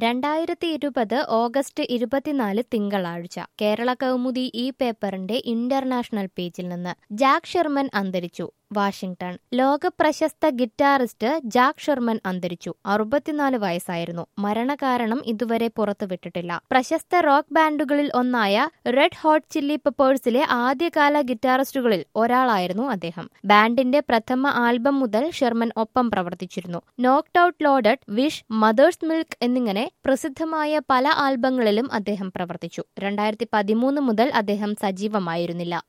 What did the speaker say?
രണ്ടായിരത്തി ഇരുപത് ഓഗസ്റ്റ് ഇരുപത്തിനാല് തിങ്കളാഴ്ച കേരള കൗമുദി ഈ പേപ്പറിന്റെ ഇന്റർനാഷണൽ പേജിൽ നിന്ന് ജാക്ക് ഷെർമൻ അന്തരിച്ചു വാഷിംഗ്ടൺ ലോക പ്രശസ്ത ഗിറ്റാറിസ്റ്റ് ജാക്ക് ഷെർമൻ അന്തരിച്ചു അറുപത്തിനാല് വയസ്സായിരുന്നു മരണകാരണം ഇതുവരെ പുറത്തുവിട്ടിട്ടില്ല പ്രശസ്ത റോക്ക് ബാൻഡുകളിൽ ഒന്നായ റെഡ് ഹോട്ട് ചില്ലി പെപ്പേഴ്സിലെ ആദ്യകാല ഗിറ്റാറിസ്റ്റുകളിൽ ഒരാളായിരുന്നു അദ്ദേഹം ബാൻഡിന്റെ പ്രഥമ ആൽബം മുതൽ ഷെർമൻ ഒപ്പം പ്രവർത്തിച്ചിരുന്നു knocked out loaded wish mother's milk എന്നിങ്ങനെ പ്രസിദ്ധമായ പല ആൽബങ്ങളിലും അദ്ദേഹം പ്രവർത്തിച്ചു രണ്ടായിരത്തി പതിമൂന്ന് മുതൽ അദ്ദേഹം സജീവമായിരുന്നില്ല